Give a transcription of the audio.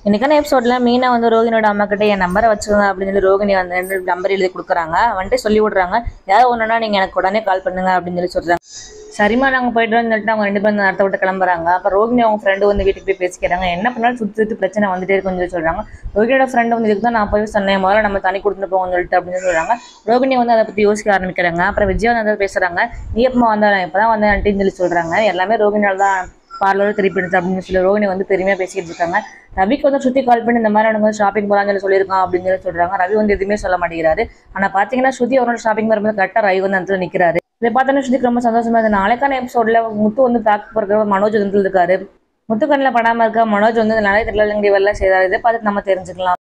இன்னைக்கான எபிசோட்ல மீனா வந்து ரோகிணியோட அம்மா கிட்ட என் நம்பரை வச்சுக்கோங்க அப்படின்னு சொல்லி ரோகிணி வந்து ரெண்டு நம்பர் எழுதி கொடுக்குறாங்க வந்துட்டு சொல்லி விடுறாங்க யாராவது ஒன்றுனா நீங்கள் எனக்கு உடனே கால் பண்ணுங்க அப்படின்னு சொல்லி சொல்கிறாங்க சரிம்மா நாங்கள் போயிட்டு வந்து சொல்லிட்டு அவங்க ரெண்டு பேரும் அந்த இடத்த விட்டு கிளம்புறாங்க அப்போ ரோகிணி அவங்க ஃப்ரெண்டு வந்து வீட்டுக்கு போய் பேசிக்கிறாங்க என்ன பண்ணாலும் சுற்றி சுற்றி பிரச்சனை வந்துட்டே இருக்குன்னு சொல்லி சொல்கிறாங்க ரோகிணியோட ஃப்ரெண்டு வந்து இதுக்கு தான் நான் போய் சொன்னேன் முதல்ல நம்ம தனி கொடுத்துட்டு போவோம்னு சொல்லிட்டு அப்படின்னு சொல்கிறாங்க ரோகிணி வந்து அதை பற்றி யோசிக்க ஆரம்பிக்கிறாங்க அப்புறம் விஜய் வந்து பேசுகிறாங்க நீ எப்போ வந்தா இப்போ தான் வந்தேன் ஆண்டின்னு சொல்லி சொல்கிறாங்க எல்லாமே ரோகிணியால் தான் பார்லர் திருப்பி எடுத்து அப்படின்னு சொல்லி ரோகிணி வந்து பெருமையாக பேசிக்கிட்டு இருக்காங்க ரவிக்கு வந்து ஸ்ருதி கால் பண்ணி இந்த மாதிரி எனக்கு வந்து ஷாப்பிங் போகலான்னு சொல்லி சொல்லியிருக்கான் அப்படின்னு சொல்லி சொல்றாங்க ரவி வந்து எதுவுமே சொல்ல மாட்டேங்கிறாரு ஆனால் பார்த்தீங்கன்னா ஸ்ருதி அவரோட ஷாப்பிங் வரும்போது கரெக்டாக ரவி வந்து அந்த இடத்துல நிற்கிறாரு இதை பார்த்தோன்னா ஸ்ருதிக்கு ரொம்ப சந்தோஷமா இருந்தது நாளைக்கான எபிசோட்ல முத்து வந்து பேக் போகிற மனோஜ் வந்து இருக்காரு முத்து கண்ணில் படாமல் இருக்க மனோஜ் வந்து நிறைய திருவிழா வேலை செய்கிறாரு இதை பார்த்துட்டு நம்ம தெரிஞ்சுக்கலாம்